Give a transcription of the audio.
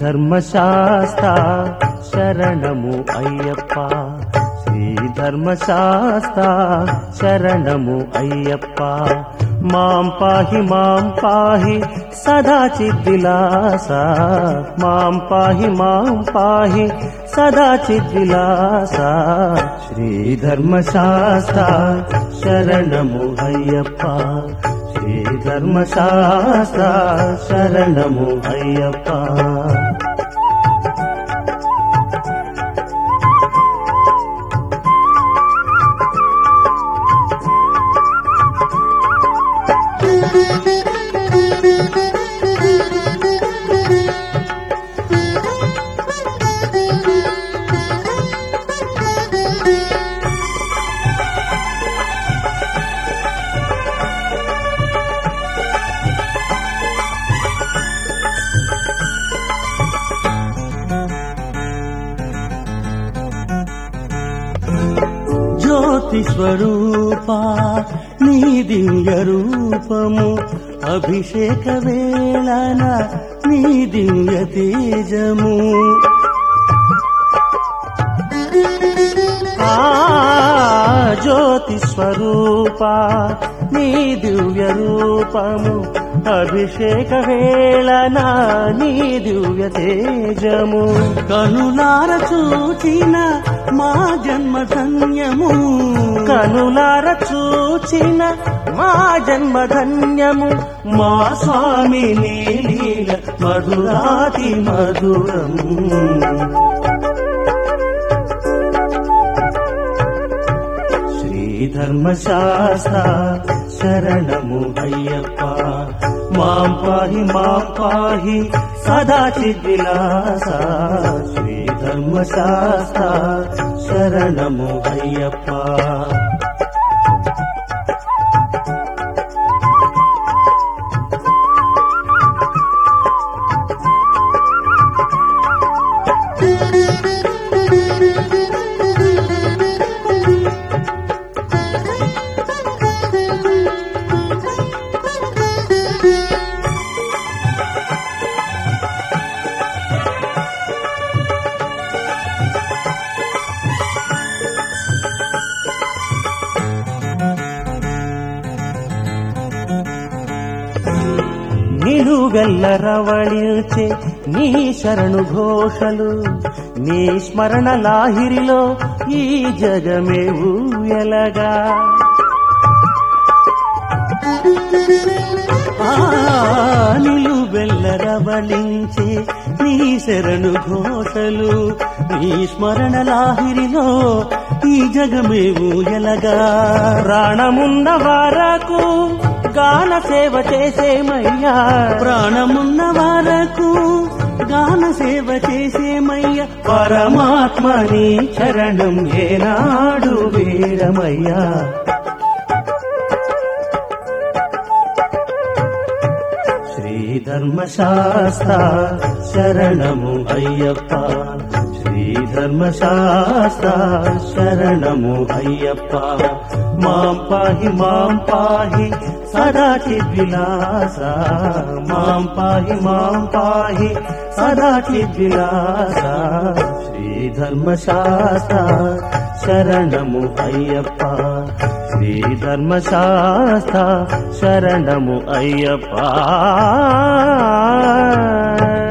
ధర్మశాస్త్ర శరణము అయ్యప్ప శ్రీ ధర్మశాస్త్ర శరణము అయ్యప్ప మాం పాహి మాం పాహి సదా చిద్విలాస మాం పాహి మాం పాహి సదా చిద్విలాస శ్రీ ధర్మశాస్త్ర శరణము అయ్యప్ప శ్రీ ధర్మశాస్త్ర శరణము అయ్యప్ప జ్యోతి స్వరూప నీ దివ్య రూపము అభిషేక వేళన నీ దివ్య తేజము ఆ జ్యోతి స్వరూప నీ దివ్య రూపము అభిషేక వేళన నీ దివ్య తేజము కనులార చూచిన మా జన్మ ధన్యము కనులార చూచిన మా జన్మ ధన్యము మా స్వామి నీలీల మధురాతి మధురం శ్రీ ధర్మశాస్త్ర శరణము అయ్యప్ప మాం పాహి మాం పాహి సదా చిద్విలాస శ్రీ ధర్మశాస్త్ర శరణము అయ్యప్ప నిలువెల్ల రవళించే నీ శరణు ఘోషలు నీ స్మరణ లాహిరిలో ఈ జగమే ఊయలగా ఆ నిలువెల్ల రవళించే నీ శరణు ఘోషలు నీ స్మరణ లాహిరిలో ఈ జగమేవు ఎలగా ప్రాణమున్న వరకు గాన సేవ చేసేమయ్యా ప్రాణమున్న వరకు గాన సేవ చేసేమయ్య పరమాత్మని చరణం ఏనాడు వీరమయ్యా శ్రీ ధర్మశాస్త్ర శరణము అయ్యప్ప శ్రీ ధర్మశాస్త్ర శరణము అయ్యప్ప మాం పాహి మాం పాహి సదా చిద్విలాస మాం పాహి మాం పాహి సదా చిద్విలాస శ్రీ ధర్మశాస్త్ర శరణము అయ్యప్ప శ్రీ ధర్మశాస్త్ర శరణము అయ్యప్ప